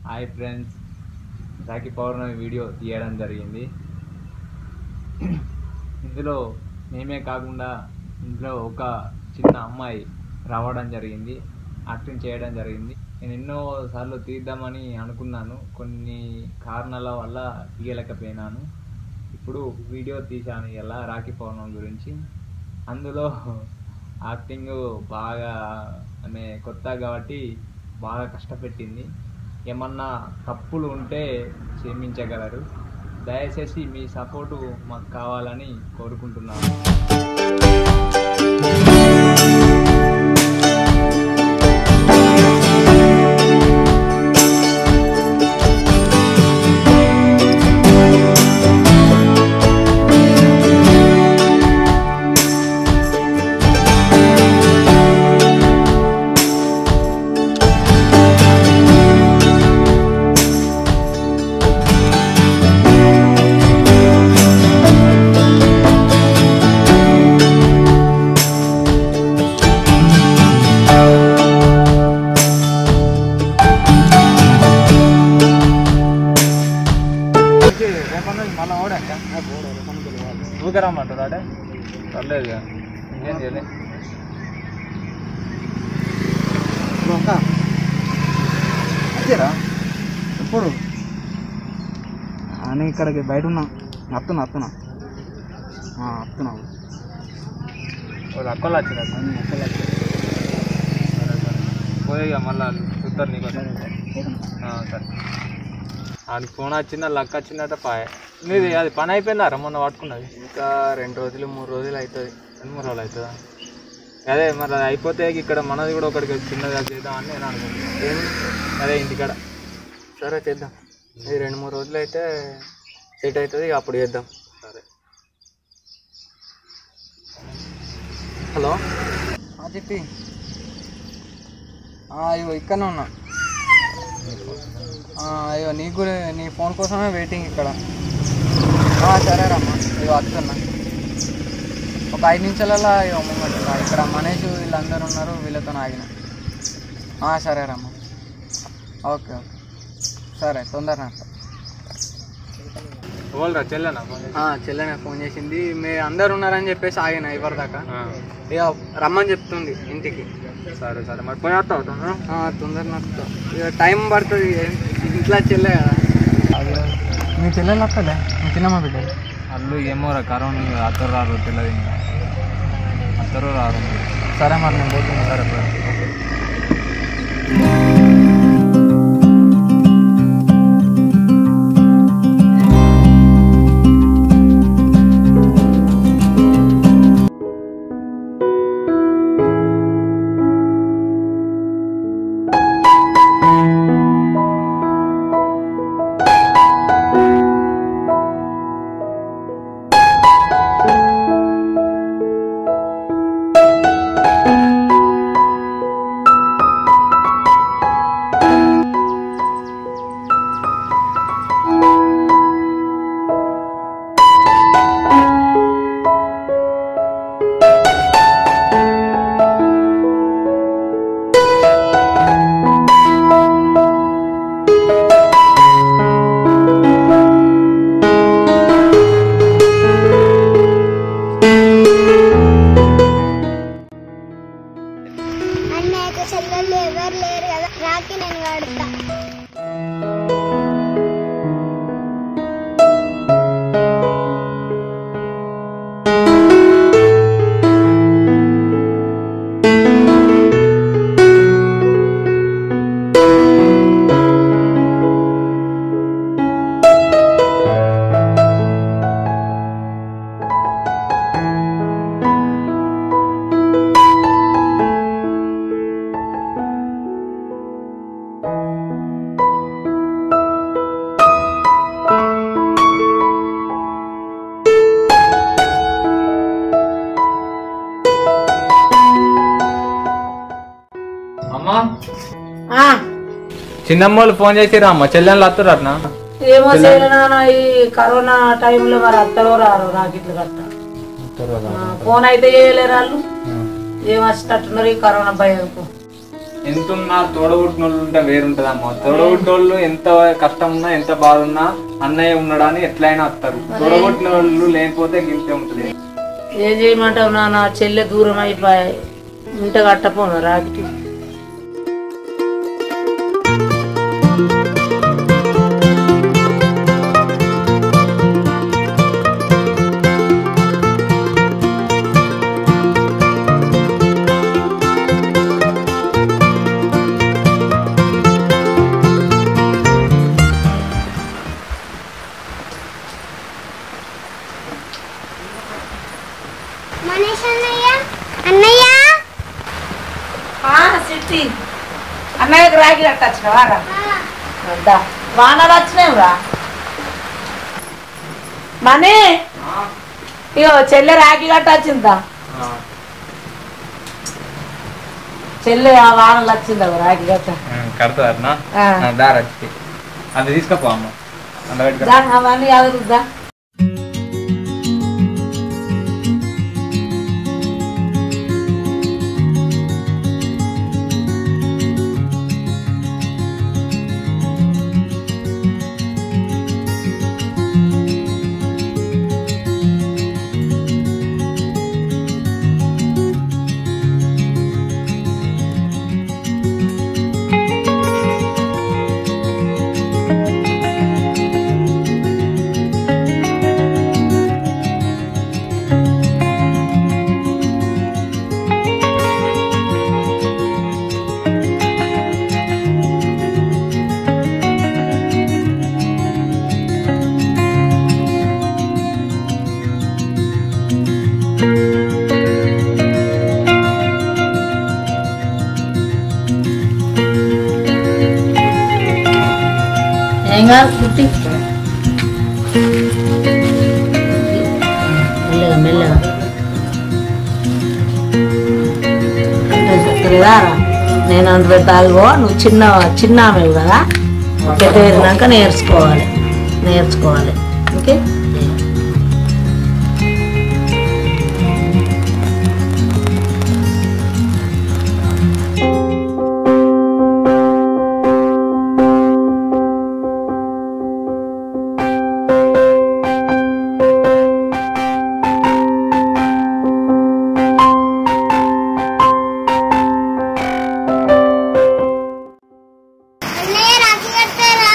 Hi friends Rakhi Pournami video తీయడం జరిగింది ఇందులో మేమే కాకుండా ఇందులో ఒక చిన్న అమ్మాయి రావడం జరిగింది యాక్టింగ్ చేయడం జరిగింది నేను ఎన్నో సార్లు తీద్దామని అనుకున్నాను కొన్ని కారణాల వల్ల తీయలేకపోయినాను ఇప్పుడు వీడియో తీశాను ఇలా రాఖీ పౌర్ణమి గురించి అందులో యాక్టింగ్ బాగా ఆమె కొత్త కాబట్టి బాగా కష్టపెట్టింది ఏమన్నా తప్పులు ఉంటే క్షమించగలరు దయచేసి మీ సపోర్టు మాకు కావాలని కోరుకుంటున్నాను మళ్ళీ ఓడాక ఊకే రమ్మంటారు అంటే పర్లేదు ఇక. ఇంకేం చేయలే అదేరా ఎప్పుడు నేను ఇక్కడికి బయట ఉన్నా వస్తున్నా వస్తున్నా వస్తున్నా వాళ్ళు అక్కలు వచ్చిన పోయి మళ్ళీ చూస్తారు నీకు ఆ, సరే ఆడికి ఫోన్ వచ్చిందా లక్ వచ్చిందట పాయ నీది అది పని అయిపోయిందా మొన్న పట్టుకున్నది ఇంకా రెండు రోజులు మూడు రోజులు అవుతుంది రెండు మూడు రోజులు అవుతుందా అదే మరి అది అయిపోతే ఇక్కడ మనది కూడా ఒకటికి చిన్నగా చేద్దామని నేను అనుకుంటున్నాను ఏం అదే ఇంటికాడ సరే చేద్దాం ఈ రెండు మూడు రోజులు అయితే సెట్ అవుతుంది ఇక అప్పుడు చేద్దాం సరే హలో చెప్పి అయ్యో ఇక్కడనే ఉన్నా ఆ, అయ్యో నీకు కూడా నీ ఫోన్ కోసమే వెయిటింగ్ ఇక్కడ ఆ, సరేరమ్మా ఇగో వస్తున్నా ఒక ఐదు నిమిషాలలో ఇగో ముంగట రా. ఇక్కడ మనీష్ వీళ్ళందరూ ఉన్నారు వీళ్ళతో ఆగిన ఆ, సరేరమ్మా ఓకే ఓకే సరే తొందరగా వాళ్ళరా చెల్లెనా చెల్లె నాకు ఫోన్ చేసింది మీరు అందరు ఉన్నారని చెప్పేసి ఆగిన ఇవ్వరు దాకా ఆ, ఇక రమ్మని చెప్తుంది ఇంటికి సరే సరే మరి పోయి వస్తావు తొందర ఆ, తొందరగా వస్తా ఇక టైం పడుతుంది ఇంట్లో చెల్లె కదా మీ చెల్లెలు వస్తలే మీ చిన్నమ్మ బిడ్డ అల్లు ఏమోరా కరోనా అత్తరు రారు తెలియదు ఇంకా అత్తరు రారు సరే మరి నేను పోతున్నా సరే పోయి. అన్నయ్యకు చెల్లెళ్ళు ఎవరు లేరు కదా రాకి నేను కడతా అమ్మా చిన్నమ్మ వాళ్ళు ఫోన్ చేసిరా అమ్మ చెల్లెళ్ళు వస్తారు అట్నా ఏమో చేయలేనా ఈ కరోనా టైంలో మరి అత్తరో రారు రాకెట్లు కట్ట ఆ, ఫోన్ అయితే చేయలేరు వాళ్ళు ఏం వచ్చేటట్టున్నారు ఈ కరోనా భయంకు ఎంతున్నా తోడబుట్టినోళ్ళు ఉంటే వేరుంటదమ్మా తోడబుట్టినోళ్ళు ఎంత కష్టం ఉన్నా ఎంత బాధ ఉన్నా అన్నయ్య ఉన్నాడని ఎట్లయినా వస్తారు తోడబుట్టిన వాళ్ళు లేకపోతే గింతే ఉంటుంది ఏం చేయమంటావు నా నా చెల్లె దూరం అయిపోయాయి ఇంట కట్టపోను రాకి మనీష్ అన్నయ్య అన్నయ్య సిట్టి అన్నయ్యకి రాగి కట్టచ్చినవా రా వద్దా వానలు వచ్చినావురా మనీ ఇగో చెల్లె రాగి కట్టచ్చిందా చెల్లె ఆ వానలు వచ్చిందా రాగి కట్ట కడతారనా ఆ. దారి వచ్చి అది తీసుకపో అమ్మ అందులో దా అవన్నీ అదురుద్దా ఏం కాదు పుట్టి మెల్లగా మెల్లగా అంటే చెప్తుందా నేను అంత పెద్దాగో నువ్వు చిన్న చిన్న ఆమెవు కదా పెద్ద ఎదినాక నేర్చుకోవాలి నేర్చుకోవాలి ఓకే అన్నయ్య రాఖీ కట్టారా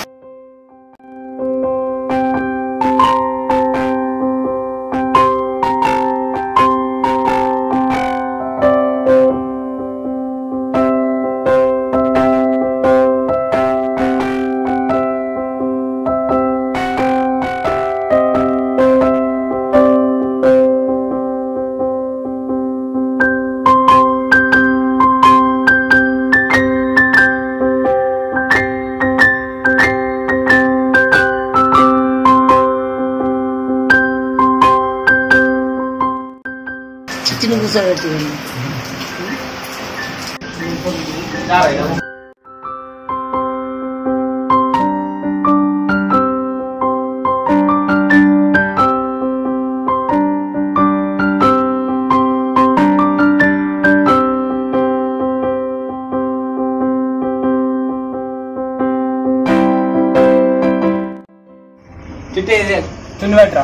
చిన్న కూర్చోబెట్టి చిట్టి ఇది చున్ని పెట్టరా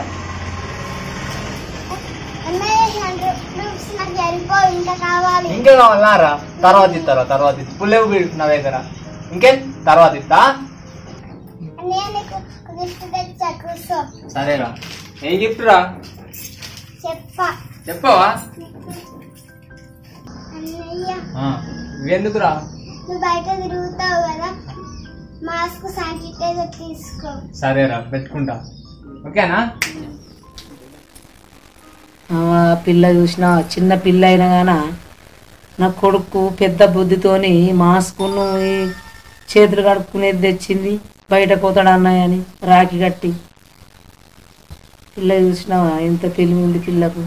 అన్నయ్య హండ్రెడ్ రూపీస్ నాకు సరిపో ఇంకా కావాలి ఇంకే కావాలన్నారా తర్వాత ఇస్తారా తర్వాత ఇస్తా పుల్లేవు బిడ్డ నా దగ్గర ఇంకేం తర్వాత ఇస్తా అన్నయ్య నీకు గిఫ్ట్ తెచ్చా కూర్చో సరేరా ఏ గిఫ్ట్ రా చెప్పా చెప్పవా అన్నయ్య ఇవెందుకురా నువ్వు బయట తిరుగుతావు కదా మాస్క్ శానిటైజర్ తీసుకో సరేరా పెట్టుకుంటా ఓకేనా ఆ పిల్ల చూసిన చిన్న పిల్ల అయినా గాన నా కొడుకు పెద్ద బుద్ధితోని మాస్కును ఈ చేతులు కడుక్కునేది తెచ్చింది బయట పోతాడు అన్నయ్య అని రాఖీ కట్టి పిల్ల చూసినావా ఎంత తెలివి ఉంది పిల్లకు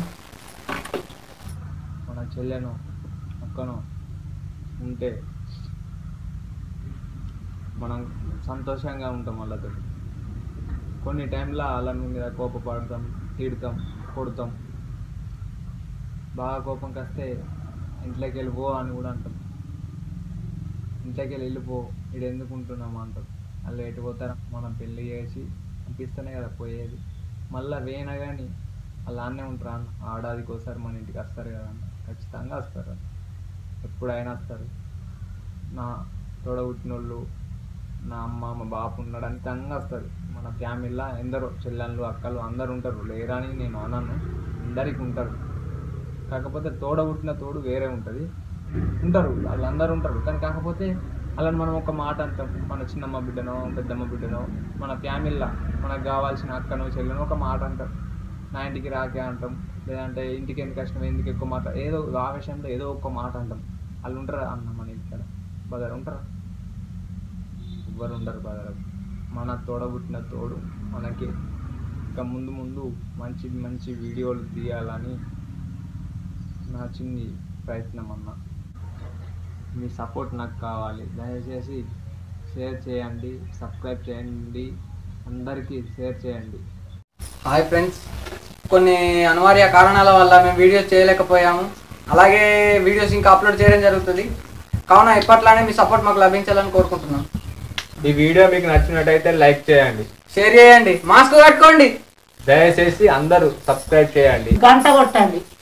మన చెల్లెను అక్కను ఉంటే మనం సంతోషంగా ఉంటాం వాళ్ళతో కొన్ని టైంలో వాళ్ళ మీద కోపపడతాం తిడతాం కొడతాం బాగా కోపం వస్తే ఇంట్లోకి వెళ్ళిపో అని కూడా అంటాం ఇంట్లోకి వెళ్ళి వెళ్ళిపో ఇక్కడ ఎందుకు ఉంటున్నాము అంటారు వాళ్ళు ఎటు పోతారా మనం పెళ్లి చేసి పంపిస్తేనే కదా పోయేది మళ్ళీ వేనా కానీ వాళ్ళు ఆన్నే ఉంటారా అన్న ఆడాదికి ఒకసారి మన ఇంటికి వస్తారు కదా అన్న ఖచ్చితంగా వస్తారు ఎప్పుడైనా వస్తారు నా తోడబుట్టినోళ్ళు నా అమ్మ మా బాపు ఉన్నాడు అంతంగా వస్తారు మన ఫ్యామిలీలో ఎందరో చెల్లెళ్ళు అక్కలు అందరు ఉంటారు లేరని నేను అనను అందరికి ఉంటారు కాకపోతే తోడబుట్టిన తోడు వేరే ఉంటుంది ఉంటారు వాళ్ళందరూ ఉంటారు కానీ కాకపోతే వాళ్ళని మనం ఒక మాట అంటాం మన చిన్నమ్మ బిడ్డనో పెద్దమ్మ బిడ్డనో మన ఫ్యామిలీలో మనకు కావాల్సిన అక్కనో చెల్లెనో ఒక మాట అంటాం నా ఇంటికి రాకే అంటాం లేదంటే ఇంటికి ఎందుకు కష్టం ఎందుకు ఎక్కువ మాట ఏదో ఆవేశంలో ఏదో ఒక మాట అంటాం వాళ్ళు ఉంటారా అన్న మన ఇంటికాడ బదర్ ఉంటారా ఎవ్వరు ఉండరు బదర్ మన తోడబుట్టిన తోడు మనకి ఇంకా ముందు ముందు మంచి మంచి వీడియోలు తీయాలని నా చిన్ని ప్రయత్నం అన్న మీ సపోర్ట్ నాకు కావాలి దయచేసి షేర్ చేయండి సబ్స్క్రైబ్ చేయండి అందరికీ షేర్ చేయండి హాయ్ ఫ్రెండ్స్ కొన్ని అనివార్య కారణాల వల్ల మేము వీడియోస్ చేయలేకపోయాము అలాగే వీడియోస్ ఇంకా అప్లోడ్ చేయడం జరుగుతుంది కావున ఇప్పట్లానే మీ సపోర్ట్ మాకు లభించాలని కోరుకుంటున్నాం ఈ వీడియో మీకు నచ్చినట్టయితే లైక్ చేయండి షేర్ చేయండి మాస్క్ కట్టుకోండి దయచేసి అందరూ సబ్స్క్రైబ్ చేయండి గంట కొట్టండి